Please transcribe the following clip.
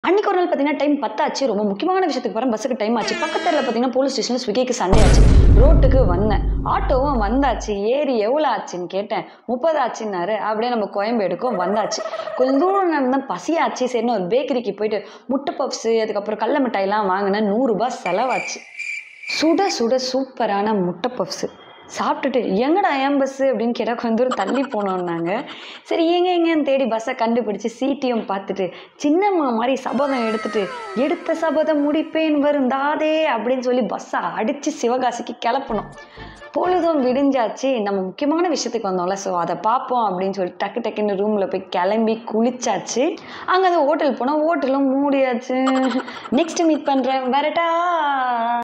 அன்னைக்கு ஒரு நாள் பார்த்தீங்கன்னா டைம் பத்தாச்சு ரொம்ப முக்கியமான விஷயத்துக்கு போகிறேன் பஸ்ஸுக்கு டைம் ஆச்சு பக்கத்தில் பார்த்தீங்கன்னா போலீஸ் ஸ்டேஷனில் ஸ்விக்கிக்கு சண்டே ஆச்சு ரோட்டுக்கு வந்தேன் ஆட்டோவும் வந்தாச்சு ஏறி எவ்வளோ ஆச்சுன்னு கேட்டேன் முப்பது ஆச்சுன்னாரு அப்படியே நம்ம கோயம்பேடுக்கும் வந்தாச்சு கொஞ்சம் தூரம் நடந்தால் பசியாச்சு சரின்னு ஒரு பேக்கரிக்கு போயிட்டு முட்டை பப்ஸு அதுக்கப்புறம் கடல மிட்டாய்லாம் வாங்கினேன் நூறுரூபா செலவாச்சு சுட சுட சூப்பரான முட்டை பப்ஸு சாப்பிட்டுட்டு எங்கடா ஏன் பஸ்ஸு அப்படின்னு கேட்டால் கொஞ்சம் தூரம் தள்ளி போனோம்னாங்க சரி எங்க எங்கன்னு தேடி பஸ்ஸை கண்டுபிடிச்சு சீட்டியும் பார்த்துட்டு சின்னம்மா மாதிரி சபதம் எடுத்துட்டு எடுத்த சபதம் முடிப்பேன் வருந்தாதே அப்படின்னு சொல்லி பஸ்ஸை அடித்து சிவகாசிக்கு கிளப்பணும் பொழுதும் விடிஞ்சாச்சு நம்ம முக்கியமான விஷயத்துக்கு வந்தோம்ல ஸோ அதை பார்ப்போம் அப்படின்னு சொல்லி டக்கு டக்குன்னு ரூமில் போய் கிளம்பி குளிச்சாச்சு அங்கே அந்த ஹோட்டல் போனால் ஹோட்டலும் மூடியாச்சு நெக்ஸ்ட் மீட் பண்ணுறேன் வரட்டா